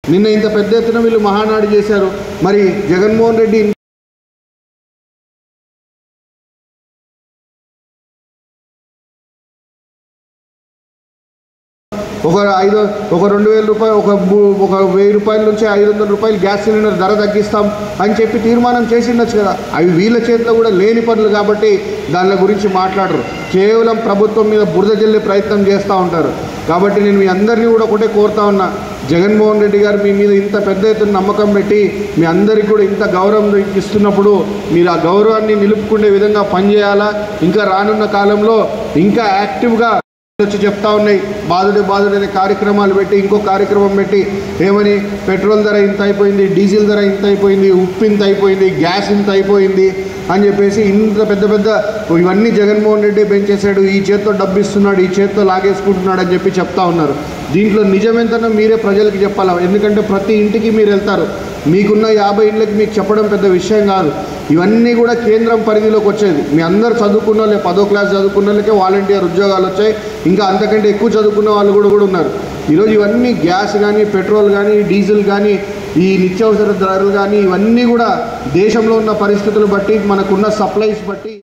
నిన్న ఇంత పెద్ద ఎత్తున వీళ్ళు మహానాడు చేశారు మరి జగన్మోహన్ రెడ్డి ఒక ఐదు ఒక రెండు వేల రూపాయలు ఒక మూ- ఒక వెయ్యి రూపాయల నుంచి ఐదు వందల రూపాయలు గ్యాస్ సిలిండర్ ధర తగ్గిస్తాం అని చెప్పి తీర్మానం చేసిండొచ్చు కదా అవి వీళ్ళ చేతిలో కూడా లేని పనులు కాబట్టి దాని గురించి మాట్లాడరు కేవలం ప్రభుత్వం మీద బురద జల్లే ప్రయత్నం చేస్తూ ఉంటారు కాబట్టి నేను మీ అందరినీ కూడా ఒకటే కోరుతా ఉన్నా జగన్మోహన్ రెడ్డి గారు మీ మీద ఇంత పెద్ద ఎత్తున నమ్మకం పెట్టి మీ అందరికీ కూడా ఇంత గౌరవం ఇస్తున్నప్పుడు మీరు ఆ గౌరవాన్ని నిలుపుకునే విధంగా పనిచేయాలా ఇంకా రానున్న కాలంలో ఇంకా యాక్టివ్గా వచ్చి చెప్తా ఉన్నాయి బాధుడే బాధుడే అనే కార్యక్రమాలు పెట్టి ఇంకో కార్యక్రమం పెట్టి ఏమని పెట్రోల్ ధర ఇంత అయిపోయింది డీజిల్ ధర ఇంత అయిపోయింది ఉప్పు ఇంత అయిపోయింది గ్యాస్ ఇంత అయిపోయింది అని చెప్పేసి ఇంత పెద్ద పెద్ద ఇవన్నీ జగన్మోహన్ రెడ్డి పెంచేశాడు ఈ చేత్తో డబ్బు ఇస్తున్నాడు ఈ చేత్తో లాగేసుకుంటున్నాడు అని చెప్పి చెప్తా ఉన్నారు దీంట్లో నిజం ఎంతనో మీరే ప్రజలకు చెప్పాలి ఎందుకంటే ప్రతి ఇంటికి మీరు వెళ్తారు మీకున్న యాభై ఇండ్లకి మీకు చెప్పడం పెద్ద విషయం కాదు ఇవన్నీ కూడా కేంద్రం పరిధిలోకి వచ్చేది మీ అందరు చదువుకున్న వాళ్ళే పదో క్లాస్ చదువుకున్న వాళ్ళకే వాలంటీర్ ఉద్యోగాలు వచ్చాయి ఇంకా అంతకంటే ఎక్కువ చదువుకున్న వాళ్ళు కూడా కూడా ఉన్నారు ఈరోజు ఇవన్నీ గ్యాస్ కానీ పెట్రోల్ కానీ డీజిల్ కానీ ఈ నిత్యావసర ధరలు కానీ ఇవన్నీ కూడా దేశంలో ఉన్న పరిస్థితులు బట్టి మనకున్న సప్లైస్ బట్టి